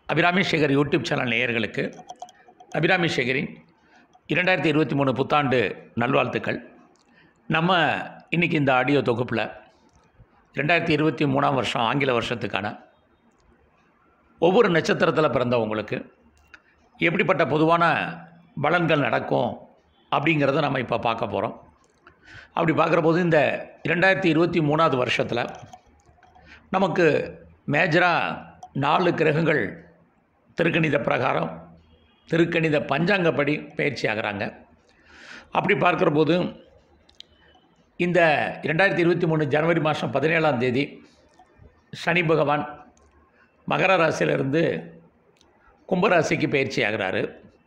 Abirami Sekar YouTube channel நேயர்களுக்கு அபிராமி சேகரின் இரண்டாயிரத்தி இருபத்தி மூணு புத்தாண்டு நல்வாழ்த்துக்கள் நம்ம இன்றைக்கி இந்த ஆடியோ தொகுப்பில் ரெண்டாயிரத்தி இருபத்தி மூணாம் வருஷம் ஆங்கில வருஷத்துக்கான ஒவ்வொரு நட்சத்திரத்தில் பிறந்தவங்களுக்கு எப்படிப்பட்ட பொதுவான பலன்கள் நடக்கும் அப்படிங்கிறத நம்ம இப்போ பார்க்க போகிறோம் அப்படி பார்க்குற போது இந்த இரண்டாயிரத்தி இருபத்தி மூணாவது வருஷத்தில் நமக்கு மேஜராக நாலு கிரகங்கள் திருக்கணித பிரகாரம் திருக்கணித பஞ்சாங்கப்படி பயிற்சி ஆகிறாங்க அப்படி பார்க்குற போது இந்த இரண்டாயிரத்தி இருபத்தி மூணு ஜனவரி மாதம் பதினேழாம் தேதி சனி பகவான் மகர ராசியிலிருந்து கும்பராசிக்கு பயிற்சி ஆகிறாரு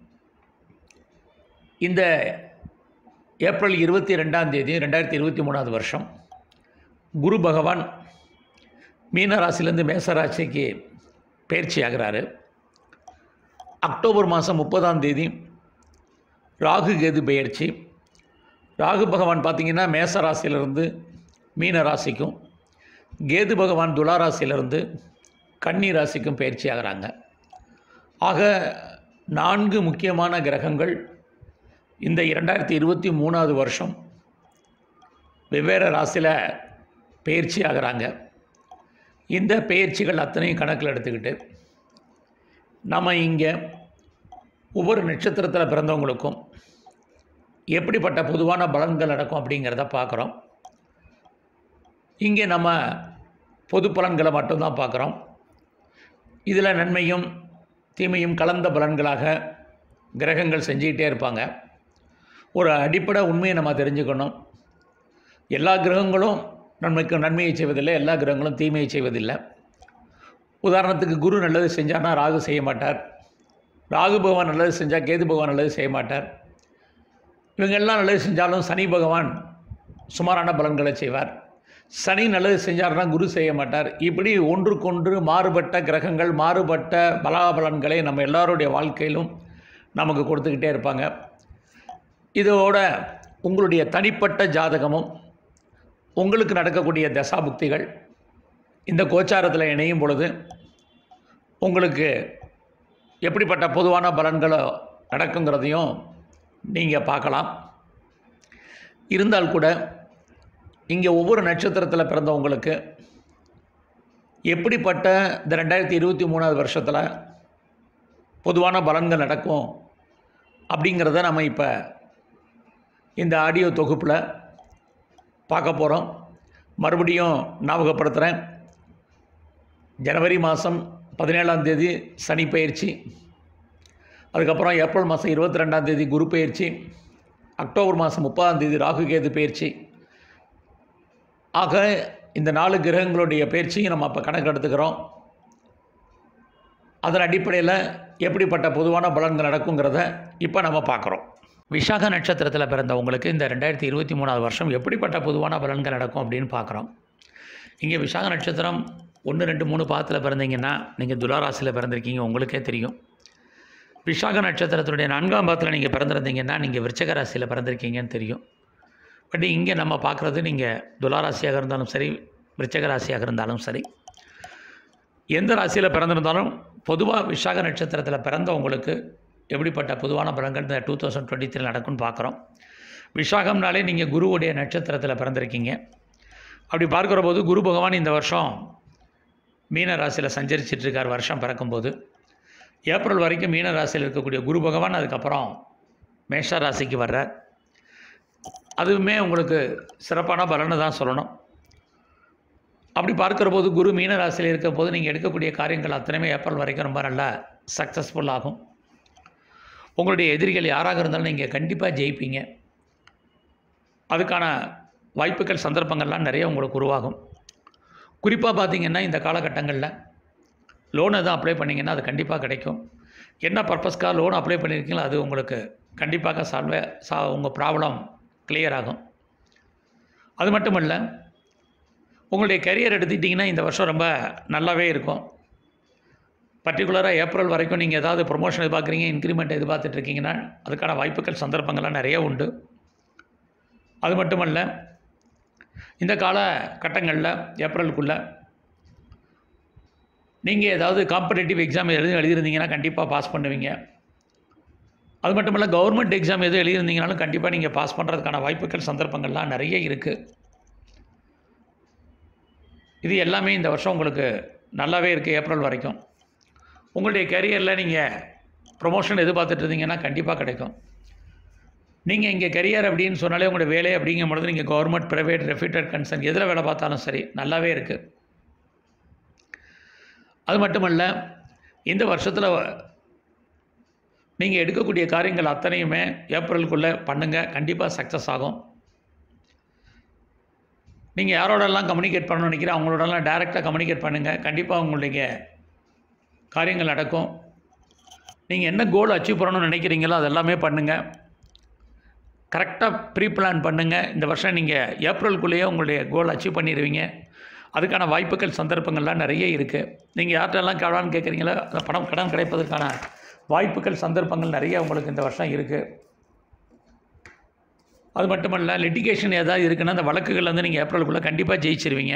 இந்த ஏப்ரல் இருபத்தி ரெண்டாம் தேதி ரெண்டாயிரத்தி இருபத்தி மூணாவது வருஷம் குரு பகவான் மீன ராசியிலேருந்து மேச ராசிக்கு பயிற்சி ஆகிறாரு அக்டோபர் மாதம் முப்பதாம் தேதி ராகு கேது பெயர்ச்சி ராகு பகவான் பார்த்திங்கன்னா மேச ராசியிலிருந்து மீன ராசிக்கும் கேது பகவான் துலா ராசியிலிருந்து கன்னி ராசிக்கும் பயிற்சி ஆகிறாங்க ஆக நான்கு முக்கியமான கிரகங்கள் இந்த இரண்டாயிரத்தி இருபத்தி மூணாவது வருஷம் வெவ்வேறு ராசியில் பயிற்சி ஆகிறாங்க இந்த பயிற்சிகள் அத்தனையும் கணக்கில் எடுத்துக்கிட்டு நம்ம இங்கே ஒவ்வொரு நட்சத்திரத்தில் பிறந்தவங்களுக்கும் எப்படிப்பட்ட பொதுவான பலன்கள் நடக்கும் அப்படிங்கிறத பார்க்குறோம் இங்கே நம்ம பொது பலன்களை மட்டும்தான் பார்க்குறோம் இதில் நன்மையும் தீமையும் கலந்த பலன்களாக கிரகங்கள் செஞ்சுக்கிட்டே இருப்பாங்க ஒரு அடிப்படை உண்மையை நம்ம தெரிஞ்சுக்கணும் எல்லா கிரகங்களும் நன்மைக்கு நன்மையை செய்வதில்லை எல்லா கிரகங்களும் தீமையை செய்வதில்லை உதாரணத்துக்கு குரு நல்லது செஞ்சார்னா ராகு செய்ய மாட்டார் ராகு பகவான் நல்லது செஞ்சால் கேது பகவான் நல்லது செய்ய மாட்டார் இவங்க எல்லாம் நல்லது செஞ்சாலும் சனி பகவான் சுமாரான பலன்களை செய்வார் சனி நல்லது செஞ்சார்னா குரு செய்ய மாட்டார் இப்படி ஒன்றுக்கொன்று மாறுபட்ட கிரகங்கள் மாறுபட்ட பலாபலன்களை நம்ம எல்லாருடைய வாழ்க்கையிலும் நமக்கு கொடுத்துக்கிட்டே இருப்பாங்க இதோட உங்களுடைய தனிப்பட்ட ஜாதகமும் உங்களுக்கு நடக்கக்கூடிய தசாபுக்திகள் இந்த கோச்சாரத்தில் இணையும் பொழுது உங்களுக்கு எப்படிப்பட்ட பொதுவான பலன்களோ நடக்குங்கிறதையும் நீங்கள் பார்க்கலாம் இருந்தால் கூட இங்கே ஒவ்வொரு நட்சத்திரத்தில் பிறந்தவங்களுக்கு எப்படிப்பட்ட இந்த ரெண்டாயிரத்தி இருபத்தி மூணாவது வருஷத்தில் பொதுவான பலன்கள் நடக்கும் அப்படிங்கிறத நம்ம இப்போ இந்த ஆடியோ தொகுப்பில் பார்க்க போகிறோம் மறுபடியும் ஞாபகப்படுத்துகிறேன் ஜனவரி மாதம் பதினேழாம் தேதி சனி பயிற்சி அதுக்கப்புறம் ஏப்ரல் மாதம் இருபத்தி ரெண்டாம் தேதி குரு பயிற்சி அக்டோபர் மாதம் முப்பதாம் தேதி ராகு கேது பயிற்சி ஆக இந்த நாலு கிரகங்களுடைய பயிற்சியும் நம்ம அப்போ கணக்கு எடுத்துக்கிறோம் அதன் அடிப்படையில் எப்படிப்பட்ட பொதுவான பலன்கள் நடக்குங்கிறத இப்போ நம்ம பார்க்குறோம் விஷாக நட்சத்திரத்தில் பிறந்தவங்களுக்கு இந்த ரெண்டாயிரத்தி இருபத்தி மூணாவது வருஷம் எப்படிப்பட்ட பொதுவான பலன்கள் நடக்கும் அப்படின்னு பார்க்குறோம் இங்கே விஷாக நட்சத்திரம் ஒன்று ரெண்டு மூணு பாதத்தில் பிறந்தீங்கன்னா நீங்கள் துளாராசியில் பிறந்திருக்கீங்க உங்களுக்கே தெரியும் விஷாக நட்சத்திரத்தினுடைய நான்காம் பாதத்தில் நீங்கள் பிறந்திருந்தீங்கன்னா நீங்கள் விருச்சக ராசியில் பிறந்திருக்கீங்கன்னு தெரியும் பட் இங்கே நம்ம பார்க்குறது நீங்கள் துளாராசியாக இருந்தாலும் சரி விருச்சக ராசியாக இருந்தாலும் சரி எந்த ராசியில் பிறந்திருந்தாலும் பொதுவாக விஷாக நட்சத்திரத்தில் பிறந்தவங்களுக்கு எப்படிப்பட்ட பொதுவான பலன்கள் இந்த டூ தௌசண்ட் டுவெண்ட்டி த்ரீ நடக்கும்னு பார்க்குறோம் விஷாகம்னாலே நீங்கள் குருவுடைய நட்சத்திரத்தில் பிறந்திருக்கீங்க அப்படி பார்க்குற போது குரு பகவான் இந்த வருஷம் மீன ராசியில் சஞ்சரிச்சிட்ருக்கார் வருஷம் பிறக்கும்போது ஏப்ரல் வரைக்கும் மீன ராசியில் இருக்கக்கூடிய குரு பகவான் அதுக்கப்புறம் மேஷ ராசிக்கு வர்றார் அதுவுமே உங்களுக்கு சிறப்பான பலனை தான் சொல்லணும் அப்படி பார்க்குற போது குரு மீன ராசியில் இருக்கிற போது நீங்கள் எடுக்கக்கூடிய காரியங்கள் அத்தனையுமே ஏப்ரல் வரைக்கும் ரொம்ப நல்லா சக்ஸஸ்ஃபுல் ஆகும் உங்களுடைய எதிரிகள் யாராக இருந்தாலும் நீங்கள் கண்டிப்பாக ஜெயிப்பீங்க அதுக்கான வாய்ப்புகள் சந்தர்ப்பங்கள்லாம் நிறைய உங்களுக்கு உருவாகும் குறிப்பாக பார்த்தீங்கன்னா இந்த காலகட்டங்களில் லோன் எதுவும் அப்ளை பண்ணிங்கன்னா அது கண்டிப்பாக கிடைக்கும் என்ன பர்பஸ்க்காக லோன் அப்ளை பண்ணியிருக்கீங்களோ அது உங்களுக்கு கண்டிப்பாக சால்வே சா உங்கள் ப்ராப்ளம் கிளியர் ஆகும் அது மட்டும் இல்லை உங்களுடைய கரியர் எடுத்துக்கிட்டிங்கன்னா இந்த வருஷம் ரொம்ப நல்லாவே இருக்கும் பர்டிகுலராக ஏப்ரல் வரைக்கும் நீங்கள் ஏதாவது ப்ரொமோஷன் எதிர்பார்க்குறீங்க இன்க்ரிமெண்ட் எதிர்பார்த்துட்ருக்கீங்கன்னா அதுக்கான வாய்ப்புகள் சந்தர்ப்பங்கள்லாம் நிறைய உண்டு அது மட்டுமல்ல இந்த கால கட்டங்களில் ஏப்ரலுக்குள்ளே நீங்கள் ஏதாவது காம்படேட்டிவ் எக்ஸாம் எழுதி எழுதியிருந்தீங்கன்னா கண்டிப்பாக பாஸ் பண்ணுவீங்க அது மட்டும் இல்லை கவர்மெண்ட் எக்ஸாம் எதுவும் எழுதியிருந்தீங்கனாலும் கண்டிப்பாக நீங்கள் பாஸ் பண்ணுறதுக்கான வாய்ப்புகள் சந்தர்ப்பங்கள்லாம் நிறைய இருக்குது இது எல்லாமே இந்த வருஷம் உங்களுக்கு நல்லாவே இருக்குது ஏப்ரல் வரைக்கும் உங்களுடைய கெரியரில் நீங்கள் ப்ரொமோஷன் எதிர்பார்த்துட்டு இருந்தீங்கன்னா கண்டிப்பாக கிடைக்கும் நீங்கள் இங்கே கெரியர் அப்படின்னு சொன்னாலே உங்களுடைய வேலை அப்படிங்கும் பொழுது நீங்கள் கவர்மெண்ட் ப்ரைவேட் ரெஃப்யூட்டட் கன்சர்ன் எதில் வேலை பார்த்தாலும் சரி நல்லாவே இருக்குது அது மட்டுமல்ல இந்த வருஷத்தில் நீங்கள் எடுக்கக்கூடிய காரியங்கள் அத்தனையுமே ஏப்ரலுக்குள்ளே பண்ணுங்கள் கண்டிப்பாக சக்ஸஸ் ஆகும் நீங்கள் யாரோடலாம் கம்யூனிகேட் பண்ணணும்னு நினைக்கிறேன் அவங்களோடலாம் டைரெக்டாக கம்யூனிகேட் பண்ணுங்கள் கண்டிப்பாக உங்களுடைய காரியங்கள் நடக்கும் நீங்கள் என்ன கோல் அச்சீவ் பண்ணணும்னு நினைக்கிறீங்களோ அது எல்லாமே பண்ணுங்கள் கரெக்டாக ப்ரீ பிளான் பண்ணுங்கள் இந்த வருஷம் நீங்கள் ஏப்ரலுக்குள்ளேயே உங்களுடைய கோல் அச்சீவ் பண்ணிடுவீங்க அதுக்கான வாய்ப்புகள் சந்தர்ப்பங்கள்லாம் நிறைய இருக்குது நீங்கள் யார்கிட்டலாம் கடன் கேட்குறீங்களோ அந்த பணம் கடன் கிடைப்பதற்கான வாய்ப்புகள் சந்தர்ப்பங்கள் நிறைய உங்களுக்கு இந்த வருஷம் இருக்குது அது மட்டுமல்ல லிட்டிகேஷன் ஏதாவது இருக்குன்னா அந்த வழக்குகள் வந்து நீங்கள் ஏப்ரலுக்குள்ளே கண்டிப்பாக ஜெயிச்சிருவீங்க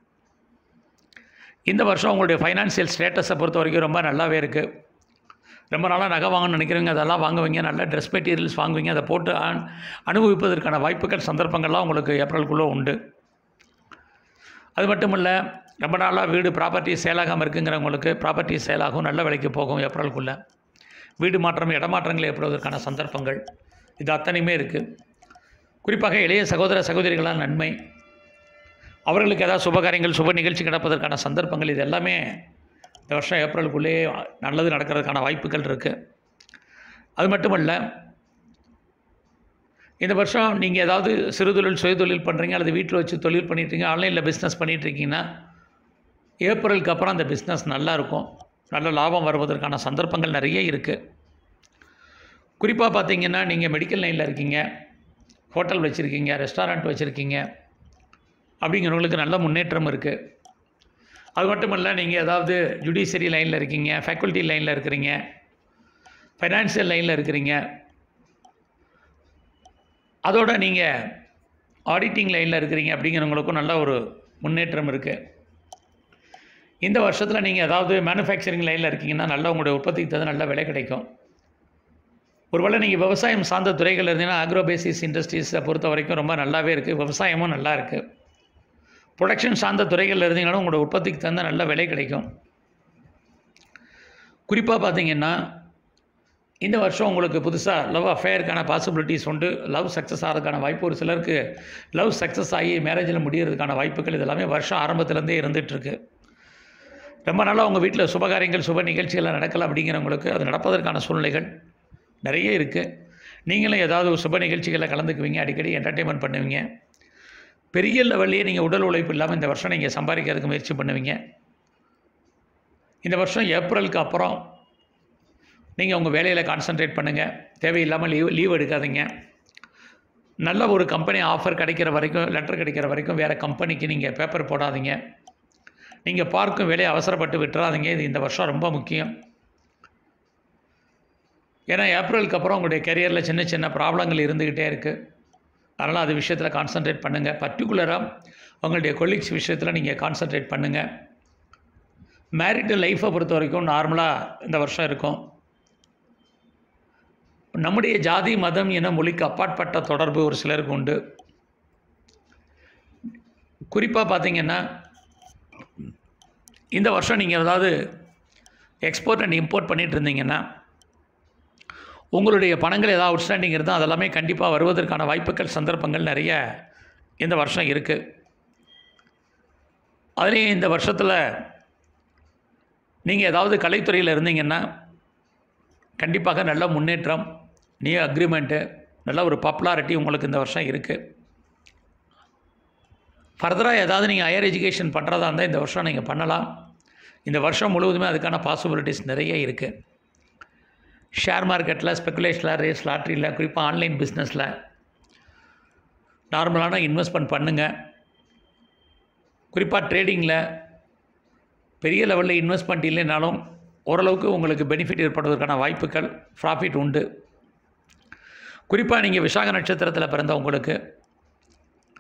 இந்த வருஷம் உங்களுடைய ஃபைனான்சியல் ஸ்டேட்டஸை பொறுத்த வரைக்கும் ரொம்ப நல்லாவே இருக்குது ரொம்ப நாளாக நகை வாங்கணும்னு நினைக்கிறவங்க அதெல்லாம் வாங்குவீங்க நல்ல ட்ரெஸ் மெட்டீரியல்ஸ் வாங்குவீங்க அதை போட்டு அன் அனுபவிப்பதற்கான வாய்ப்புகள் சந்தர்ப்பங்கள்லாம் உங்களுக்கு ஏப்ரலுக்குள்ளே உண்டு அது மட்டும் இல்லை ரொம்ப நாளாக வீடு ப்ராப்பர்ட்டி சேலாகாமல் இருக்குங்கிறவங்களுக்கு ப்ராப்பர்ட்டி சேலாகும் நல்ல விலைக்கு போகும் ஏப்ரலுக்குள்ளே வீடு மாற்றம் இடமாற்றங்கள் ஏற்படுவதற்கான சந்தர்ப்பங்கள் இது அத்தனையுமே இருக்குது குறிப்பாக இளைய சகோதர சகோதரிகளால் நன்மை அவர்களுக்கு ஏதாவது சுபகாரியங்கள் சுப நிகழ்ச்சி கிடப்பதற்கான சந்தர்ப்பங்கள் இது எல்லாமே இந்த வருஷம் ஏப்ரலுக்குள்ளேயே நல்லது நடக்கிறதுக்கான வாய்ப்புகள் இருக்குது அது மட்டுமல்ல இந்த வருஷம் நீங்கள் ஏதாவது சிறு தொழில் சுய தொழில் பண்ணுறீங்க அல்லது வீட்டில் வச்சு தொழில் பண்ணிட்டுருக்கீங்க ஆன்லைனில் பிஸ்னஸ் பண்ணிகிட்ருக்கீங்கன்னா ஏப்ரலுக்கு அப்புறம் அந்த பிஸ்னஸ் நல்லா இருக்கும் நல்ல லாபம் வருவதற்கான சந்தர்ப்பங்கள் நிறைய இருக்குது குறிப்பாக பார்த்தீங்கன்னா நீங்கள் மெடிக்கல் லைனில் இருக்கீங்க ஹோட்டல் வச்சுருக்கீங்க ரெஸ்டாரண்ட் வச்சுருக்கீங்க அப்படிங்கிறவங்களுக்கு நல்ல முன்னேற்றம் இருக்குது அது மட்டும் இல்லை நீங்கள் ஏதாவது ஜுடிஷியரி லைனில் இருக்கீங்க ஃபேக்கல்ட்டி லைனில் இருக்கிறீங்க ஃபைனான்சியல் லைனில் இருக்கிறீங்க அதோட நீங்கள் ஆடிட்டிங் லைனில் இருக்கிறீங்க அப்படிங்கிறவங்களுக்கும் நல்ல ஒரு முன்னேற்றம் இருக்குது இந்த வருஷத்தில் நீங்கள் ஏதாவது மேனுஃபேக்சரிங் லைனில் இருக்கீங்கன்னா நல்ல உங்களுடைய உற்பத்திக்கு தகுந்த நல்ல விலை கிடைக்கும் ஒருவேளை நீங்கள் விவசாயம் சார்ந்த துறைகள் இருந்தீங்கன்னா ஆக்ரோபேசிஸ் இண்டஸ்ட்ரீஸை பொறுத்த வரைக்கும் ரொம்ப நல்லாவே இருக்குது விவசாயமும் நல்லா இருக்குது ப்ரொடக்ஷன் சார்ந்த துறைகளில் இருந்தீங்கன்னா உங்களோட உற்பத்திக்கு தகுந்த நல்ல விலை கிடைக்கும் குறிப்பாக பார்த்தீங்கன்னா இந்த வருஷம் உங்களுக்கு புதுசாக லவ் அஃபேருக்கான பாசிபிலிட்டிஸ் உண்டு லவ் சக்ஸஸ் ஆகிறதுக்கான வாய்ப்பு ஒரு சிலருக்கு லவ் சக்ஸஸ் ஆகி மேரேஜில் முடியறதுக்கான வாய்ப்புகள் இதெல்லாமே வருஷம் ஆரம்பத்துலேருந்தே இருந்துகிட்ருக்கு ரொம்ப நாளாக உங்கள் வீட்டில் சுபகாரியங்கள் சுப நிகழ்ச்சிகள் நடக்கலை அப்படிங்கிறவங்களுக்கு அது நடப்பதற்கான சூழ்நிலைகள் நிறைய இருக்குது நீங்களும் ஏதாவது ஒரு சுப நிகழ்ச்சிகளில் கலந்துக்குவீங்க அடிக்கடி என்டர்டெயின்மெண்ட் பண்ணுவீங்க பெரிய லெவல்லையே நீங்கள் உடல் உழைப்பு இல்லாமல் இந்த வருஷம் நீங்கள் சம்பாதிக்கிறதுக்கு முயற்சி பண்ணுவீங்க இந்த வருஷம் ஏப்ரலுக்கு அப்புறம் நீங்கள் உங்கள் வேலையில் கான்சன்ட்ரேட் பண்ணுங்கள் தேவையில்லாமல் லீவ் லீவ் எடுக்காதீங்க நல்ல ஒரு கம்பெனி ஆஃபர் கிடைக்கிற வரைக்கும் லெட்டர் கிடைக்கிற வரைக்கும் வேறு கம்பெனிக்கு நீங்கள் பேப்பர் போடாதீங்க நீங்கள் பார்க்கும் வேலையை அவசரப்பட்டு விட்டுறாதீங்க இது இந்த வருஷம் ரொம்ப முக்கியம் ஏன்னா ஏப்ரலுக்கு அப்புறம் உங்களுடைய கெரியரில் சின்ன சின்ன ப்ராப்ளங்கள் இருந்துக்கிட்டே இருக்குது அதனால் அது விஷயத்தில் கான்சன்ட்ரேட் பண்ணுங்கள் பர்டிகுலராக உங்களுடைய கொலீக்ஸ் விஷயத்தில் நீங்கள் கான்சன்ட்ரேட் பண்ணுங்கள் மேரிட்டல் லைஃப்பை பொறுத்த வரைக்கும் நார்மலாக இந்த வருஷம் இருக்கும் நம்முடைய ஜாதி மதம் என மொழிக்கு அப்பாற்பட்ட தொடர்பு ஒரு சிலருக்கு உண்டு குறிப்பாக பார்த்தீங்கன்னா இந்த வருஷம் நீங்கள் ஏதாவது எக்ஸ்போர்ட் அண்ட் இம்போர்ட் பண்ணிகிட்டு இருந்தீங்கன்னா உங்களுடைய பணங்கள் ஏதாவது அவுட்ஸ்டாண்டிங் இருந்தால் அதெல்லாமே கண்டிப்பாக வருவதற்கான வாய்ப்புகள் சந்தர்ப்பங்கள் நிறைய இந்த வருஷம் இருக்குது அதுலேயும் இந்த வருஷத்தில் நீங்கள் ஏதாவது கலைத்துறையில் இருந்தீங்கன்னா கண்டிப்பாக நல்ல முன்னேற்றம் நியூ அக்ரிமெண்ட்டு நல்ல ஒரு பாப்புலாரிட்டி உங்களுக்கு இந்த வருஷம் இருக்குது ஃபர்தராக ஏதாவது நீங்கள் ஹையர் எஜுகேஷன் பண்ணுறதா இருந்தால் இந்த வருஷம் நீங்கள் பண்ணலாம் இந்த வருஷம் முழுவதுமே அதுக்கான பாசிபிலிட்டிஸ் நிறைய இருக்குது ஷேர் மார்க்கெட்டில் ஸ்பெக்குலேஷனில் ரேஸ் லாட்ரியில் குறிப்பாக ஆன்லைன் பிஸ்னஸில் நார்மலான இன்வெஸ்ட்மெண்ட் பண்ணுங்கள் குறிப்பாக ட்ரேடிங்கில் பெரிய லெவலில் இன்வெஸ்ட்மெண்ட் இல்லைனாலும் ஓரளவுக்கு உங்களுக்கு பெனிஃபிட் ஏற்படுவதற்கான வாய்ப்புகள் ப்ராஃபிட் உண்டு குறிப்பாக நீங்கள் விசாக நட்சத்திரத்தில் பிறந்த உங்களுக்கு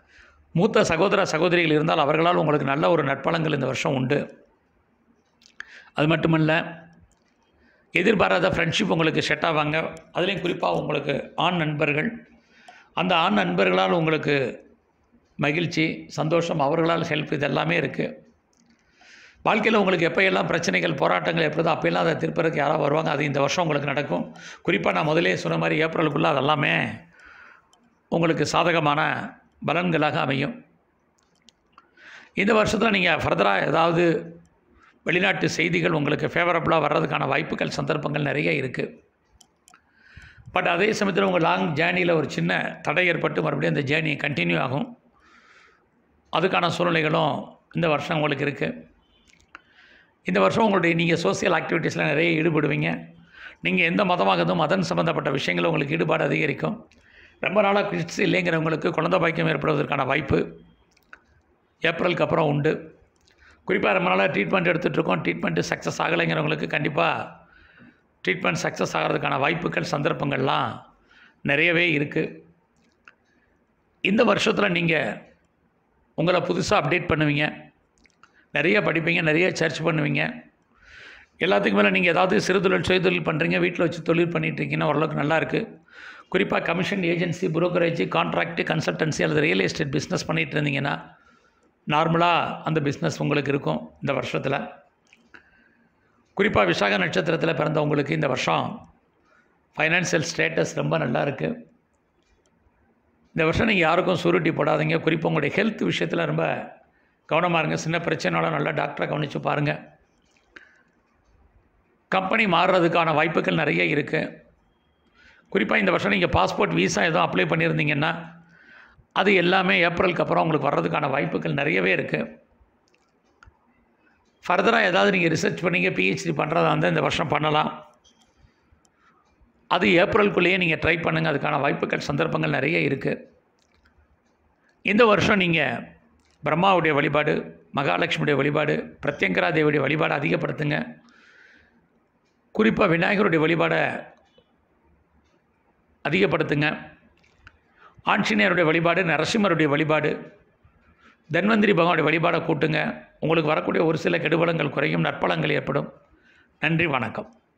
மூத்த சகோதர சகோதரிகள் இருந்தால் அவர்களால் உங்களுக்கு நல்ல ஒரு நட்பலங்கள் இந்த வருஷம் உண்டு அது மட்டுமல்ல எதிர்பாராத ஃப்ரெண்ட்ஷிப் உங்களுக்கு செட் ஆவாங்க அதுலேயும் குறிப்பாக உங்களுக்கு ஆண் நண்பர்கள் அந்த ஆண் நண்பர்களால் உங்களுக்கு மகிழ்ச்சி சந்தோஷம் அவர்களால் ஹெல்ப் இது எல்லாமே இருக்குது வாழ்க்கையில் உங்களுக்கு எப்போயெல்லாம் பிரச்சனைகள் போராட்டங்கள் எப்படிதோ அப்போயெல்லாம் அதை திருப்பறதுக்கு யாராவது வருவாங்க அது இந்த வருஷம் உங்களுக்கு நடக்கும் குறிப்பாக நான் முதலே சொன்ன மாதிரி ஏப்ரலுக்குள்ளே அதெல்லாமே உங்களுக்கு சாதகமான பலன்களாக அமையும் இந்த வருஷத்தில் நீங்கள் ஃபர்தராக ஏதாவது வெளிநாட்டு செய்திகள் உங்களுக்கு ஃபேவரபுளாக வர்றதுக்கான வாய்ப்புகள் சந்தர்ப்பங்கள் நிறைய இருக்குது பட் அதே சமயத்தில் உங்கள் லாங் ஜேர்னியில் ஒரு சின்ன தடை ஏற்பட்டு மறுபடியும் அந்த ஜேர்னி கண்டினியூ ஆகும் அதுக்கான சூழ்நிலைகளும் இந்த வருஷம் உங்களுக்கு இருக்குது இந்த வருஷம் உங்களுடைய நீங்கள் சோசியல் ஆக்டிவிட்டீஸில் நிறைய ஈடுபடுவீங்க நீங்கள் எந்த மதமாக இருந்தும் மதம் சம்மந்தப்பட்ட விஷயங்கள் உங்களுக்கு ஈடுபாடு அதிகரிக்கும் ரொம்ப நாளாக கிட்ஸ் இல்லைங்கிறவங்களுக்கு குழந்தை பாக்கியம் ஏற்படுவதற்கான வாய்ப்பு ஏப்ரலுக்கு அப்புறம் உண்டு குறிப்பாக ரொம்ப நாளாக ட்ரீட்மெண்ட் எடுத்துகிட்ருக்கோம் ட்ரீட்மெண்ட்டு சக்ஸஸ் ஆகலைங்கிறவங்களுக்கு கண்டிப்பாக ட்ரீட்மெண்ட் சக்ஸஸ் ஆகிறதுக்கான வாய்ப்புகள் சந்தர்ப்பங்கள்லாம் நிறையவே இருக்குது இந்த வருஷத்தில் நீங்கள் உங்களை புதுசாக அப்டேட் பண்ணுவீங்க நிறைய படிப்பீங்க நிறைய சர்ச் பண்ணுவீங்க எல்லாத்துக்கும் மேலே நீங்கள் ஏதாவது சிறுதொழில் சுயதொழில் பண்ணுறீங்க வீட்டில் வச்சு தொழில் பண்ணிட்டு இருக்கீங்கன்னா ஓரளவுக்கு நல்லா இருக்குது குறிப்பாக commission agency brokerage contract consultancy அல்லது ரியல் எஸ்டேட் பிஸ்னஸ் பண்ணிகிட்டு இருந்தீங்கன்னா நார்மலாக அந்த பிஸ்னஸ் உங்களுக்கு இருக்கும் இந்த வருஷத்தில் குறிப்பாக விசாக நட்சத்திரத்தில் பிறந்தவங்களுக்கு இந்த வருஷம் ஃபைனான்சியல் ஸ்டேட்டஸ் ரொம்ப நல்லா இருக்குது இந்த வருஷம் நீங்கள் யாருக்கும் சூரிட்டி போடாதீங்க குறிப்பாக உங்களுடைய ஹெல்த் விஷயத்தில் ரொம்ப கவனமாக இருங்க சின்ன பிரச்சனைனாலும் நல்லா டாக்டரை கவனித்து பாருங்கள் கம்பெனி மாறுறதுக்கான வாய்ப்புகள் நிறைய இருக்குது குறிப்பாக இந்த வருஷம் நீங்கள் பாஸ்போர்ட் வீசா எதுவும் அப்ளை பண்ணியிருந்தீங்கன்னா அது எல்லாமே ஏப்ரலுக்கு அப்புறம் உங்களுக்கு வர்றதுக்கான வாய்ப்புகள் நிறையவே இருக்குது ஃபர்தராக ஏதாவது நீங்கள் ரிசர்ச் பண்ணீங்க பிஹெச்டி பண்ணுறதா இருந்தால் இந்த வருஷம் பண்ணலாம் அது ஏப்ரலுக்குள்ளேயே நீங்கள் ட்ரை பண்ணுங்கள் அதுக்கான வாய்ப்புகள் சந்தர்ப்பங்கள் நிறைய இருக்குது இந்த வருஷம் நீங்கள் பிரம்மாவுடைய வழிபாடு மகாலட்சுமியுடைய வழிபாடு பிரத்யங்கரா தேவியுடைய வழிபாடு அதிகப்படுத்துங்க குறிப்பாக விநாயகருடைய வழிபாடை அதிகப்படுத்துங்க ஆஞ்சநேயருடைய வழிபாடு நரசிம்மருடைய வழிபாடு தன்வந்திரி பகவானுடைய வழிபாடை கூட்டுங்க உங்களுக்கு வரக்கூடிய ஒரு சில கெடுபலங்கள் குறையும் நற்பலங்கள் ஏற்படும் நன்றி வணக்கம்